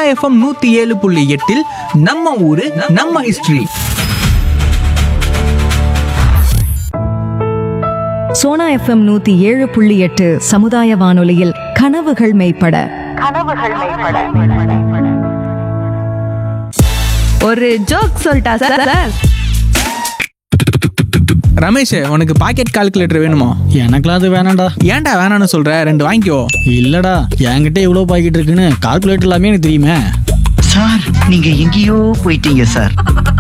FM நூத்தி ஏழு புள்ளி எட்டில் நம்ம ஊரு நம்ம ஹிஸ்டரி சோனா எஃப்எம் நூத்தி ஏழு புள்ளி எட்டு சமுதாய வானொலியில் கனவுகள் மெய்ப்பட ஒரு ஜோக் சொல்லிட்டா சார் சார் ரமேஷ் உனக்கு பாக்கெட் கால்குலேட்டர் வேணுமா எனக்குலாம் அது வேணாம்டா ஏன்டா வேணாம்னு சொல்ற ரெண்டு வாங்கிக்கோ இல்லடா என்கிட்ட இவ்வளோ பாக்கெட் இருக்குன்னு கால்குலேட்டர் எல்லாமே எனக்கு தெரியுமே சார் நீங்க எங்கேயோ போயிட்டீங்க சார்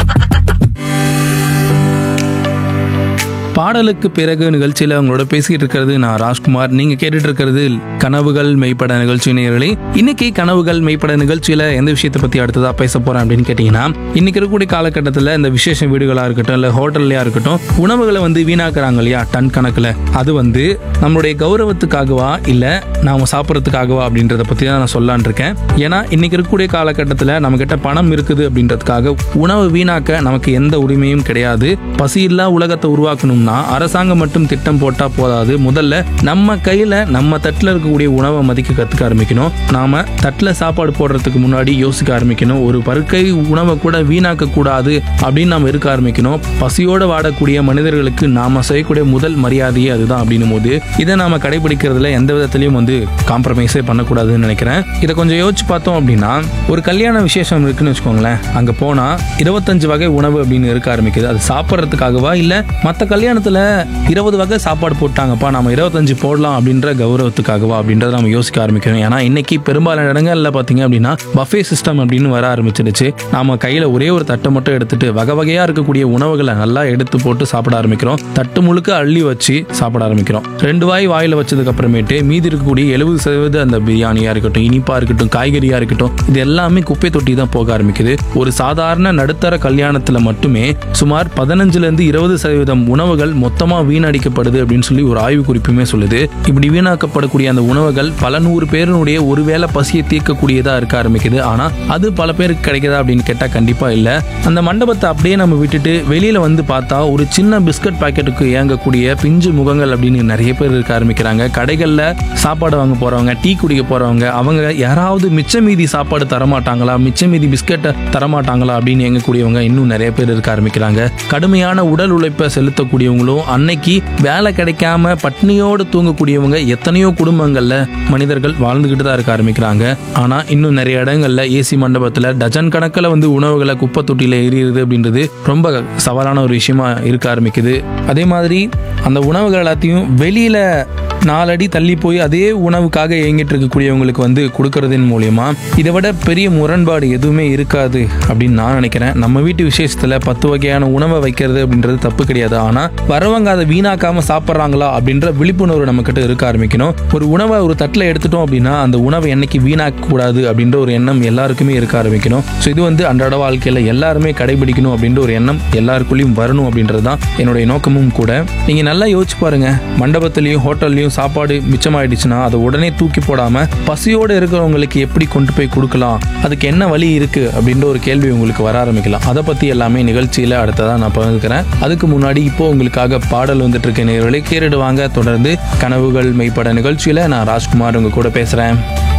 பாடலுக்கு பிறகு நிகழ்ச்சியில் உங்களோட பேசிட்டு இருக்கிறது நான் ராஜ்குமார் நீங்க கேட்டுட்டு இருக்கிறது கனவுகள் மெய்ப்பட நிகழ்ச்சி நேயர்களே இன்னைக்கு கனவுகள் மெய்ப்பட நிகழ்ச்சியில எந்த விஷயத்தை பத்தி அடுத்ததா பேச போறேன் அப்படின்னு கேட்டீங்கன்னா இன்னைக்கு இருக்கக்கூடிய காலகட்டத்தில் இந்த விசேஷ வீடுகளா இருக்கட்டும் இல்ல ஹோட்டல்லையா இருக்கட்டும் உணவுகளை வந்து வீணாக்குறாங்க இல்லையா டன் கணக்குல அது வந்து நம்மளுடைய கௌரவத்துக்காகவா இல்ல நாம சாப்பிட்றதுக்காகவா அப்படின்றத பத்தி தான் நான் சொல்லலான் இருக்கேன் ஏன்னா இன்னைக்கு இருக்கக்கூடிய காலகட்டத்தில் நம்ம கிட்ட பணம் இருக்குது அப்படின்றதுக்காக உணவு வீணாக்க நமக்கு எந்த உரிமையும் கிடையாது பசியில்லா உலகத்தை உருவாக்கணும்னா அரசாங்கம் மட்டும் திட்டம் போட்டா போதாது முதல்ல நம்ம கையில நம்ம தட்டில் இருக்கக்கூடிய உணவை மதிக்க கத்துக்க ஆரம்பிக்கணும் நாம தட்டில் சாப்பாடு போடுறதுக்கு முன்னாடி யோசிக்க ஆரம்பிக்கணும் ஒரு பருக்கை உணவை கூட வீணாக்க கூடாது அப்படின்னு நாம இருக்க ஆரம்பிக்கணும் பசியோட வாடக்கூடிய மனிதர்களுக்கு நாம செய்யக்கூடிய முதல் மரியாதையே அதுதான் அப்படின்னும் போது இதை நாம கடைபிடிக்கிறதுல எந்த விதத்திலையும் வந்து காம்ப்ரமைஸே பண்ணக்கூடாதுன்னு நினைக்கிறேன் இதை கொஞ்சம் யோசிச்சு பார்த்தோம் அப்படின்னா ஒரு கல்யாண விசேஷம் இருக்குன்னு வச்சுக்கோங்களேன் அங்க போனா இருபத்தஞ்சு வகை உணவு அப்படின்னு இருக்க ஆரம்பிக்குது அது சாப்பிட்றதுக்காகவா இல்ல மற்ற கல்யாணத்துல இருபது வகை சாப்பாடு போட்டாங்கப்பா நம்ம இருபத்தஞ்சு போடலாம் அப்படின்ற கௌரவத்துக்காகவா அப்படின்றத நம்ம யோசிக்க ஆரம்பிக்கணும் ஏன்னா இன்னைக்கு பெரும்பாலான இடங்கள்ல பாத்தீங்க அப்படின்னா பஃபே சிஸ்டம் அப்படின்னு வர ஆரம்பிச்சிடுச்சு நாம கையில ஒரே ஒரு தட்டை மட்டும் எடுத்துட்டு வகை வகையா இருக்கக்கூடிய உணவுகளை நல்லா எடுத்து போட்டு சாப்பிட ஆரம்பிக்கிறோம் தட்டு முழுக்க அள்ளி வச்சு சாப்பிட ஆரம்பிக்கிறோம் ரெண்டு வாய் வாயில வச்சதுக்கு அப்புறமேட்டு மீதி இருக்கக்கூடிய எழுபது சதவீத அந்த பிரியாணியா இருக்கட்டும் இனிப்பா இருக்கட்டும் காய்கறியா இருக்கட்டும் இது எல்லாமே குப்பை தொட்டி தான் போக ஆரம்பிக்குது ஒரு சாதாரண நடுத்தர கல்யாணத்துல மட்டுமே சுமார் பதினஞ்சுல இருந்து இருபது சதவீதம் உணவுகள் மொத்தமா வீணடிக்கப்படுது அப்படின்னு சொல்லி ஒரு ஆய்வு குறிப்புமே சொல்லுது இப்படி வீணாக்கப்படக்கூடிய அந்த உணவுகள் பல நூறு பேருடைய ஒருவேளை பசியை தீர்க்கக்கூடியதா இருக்க ஆரம்பிக்குது ஆனா அது பல பேருக்கு கிடைக்குதா அப்படின்னு கேட்டா கண்டிப்பா இல்ல அந்த மண்டபத்தை அப்படியே நம்ம விட்டுட்டு வெளியில வந்து பார்த்தா ஒரு சின்ன பிஸ்கட் பாக்கெட்டுக்கு இயங்கக்கூடிய பிஞ்சு முகங்கள் அப்படின்னு நிறைய பேர் இருக்க ஆரம்பிக்கிறாங்க கடைகள்ல சாப்பாடு வாங்க போறவங்க டீ குடிக்க போறவங்க அவங்க யாராவது மிச்ச மீதி சாப்பாடு தரமாட்டாங்களா மிச்ச மீதி பிஸ்கட்டை தரமாட்டாங்களா அப்படின்னு இயங்கக்கூடியவங்க இன்னும் நிறைய பேர் இருக்க ஆரம்பிக்கிறாங்க கடுமையான உடல் உழைப்பை செலுத்தக்கூடியவங்களும் அன்னைக்கு வேலை கிடைக்காம பட்னியோடு தூங்கக்கூடியவங்க எத்தனையோ குடும்பங்கள்ல மனிதர்கள் வாழ்ந்துகிட்டு தான் இருக்க ஆரம்பிக்கிறாங்க ஆனா இன்னும் நிறைய இடங்கள்ல ஏசி மண்டபத்துல டஜன் கணக்கில் வந்து உணவுகளை குப்பை தொட்டியில எரியுது அப்படின்றது ரொம்ப சவாலான ஒரு விஷயமா இருக்க ஆரம்பிக்குது அதே மாதிரி அந்த உணவுகள் எல்லாத்தையும் வெளியில நாலடி தள்ளி போய் அதே உணவுக்காக இயங்கிட்டு இருக்கக்கூடியவங்களுக்கு வந்து கொடுக்கறதன் மூலியமா இதை விட பெரிய முரண்பாடு எதுவுமே இருக்காது அப்படின்னு நான் நினைக்கிறேன் நம்ம வீட்டு விசேஷத்துல பத்து வகையான உணவை வைக்கிறது அப்படின்றது தப்பு கிடையாது ஆனா வரவங்க அதை வீணாக்காம சாப்பிட்றாங்களா அப்படின்ற விழிப்புணர்வு நம்ம கிட்ட இருக்க ஆரம்பிக்கணும் ஒரு உணவை ஒரு தட்டில் எடுத்துட்டோம் அப்படின்னா அந்த உணவை என்னைக்கு வீணாக்க கூடாது அப்படின்ற ஒரு எண்ணம் எல்லாருக்குமே இருக்க ஆரம்பிக்கணும் ஸோ இது வந்து அன்றாட வாழ்க்கையில எல்லாருமே கடைபிடிக்கணும் அப்படின்ற ஒரு எண்ணம் எல்லாருக்குள்ளேயும் வரணும் அப்படின்றது தான் என்னுடைய நோக்கமும் கூட நீங்க நல்லா யோசிச்சு பாருங்க மண்டபத்திலையும் ஹோட்டல்லையும் சாப்பாடு மிச்சமாயிடுச்சுன்னா அதை உடனே தூக்கி போடாம பசியோடு இருக்கிறவங்களுக்கு எப்படி கொண்டு போய் கொடுக்கலாம் அதுக்கு என்ன வழி இருக்கு அப்படின்ற ஒரு கேள்வி உங்களுக்கு வர ஆரம்பிக்கலாம் அதை பத்தி எல்லாமே நிகழ்ச்சியில அடுத்ததா நான் பகிர்ந்துக்கிறேன் அதுக்கு முன்னாடி இப்போ உங்களுக்காக பாடல் வந்துட்டு இருக்க நேர்களை கேட்டுடுவாங்க தொடர்ந்து கனவுகள் மெய்ப்பட நிகழ்ச்சியில நான் ராஜ்குமார் உங்க கூட பேசுறேன்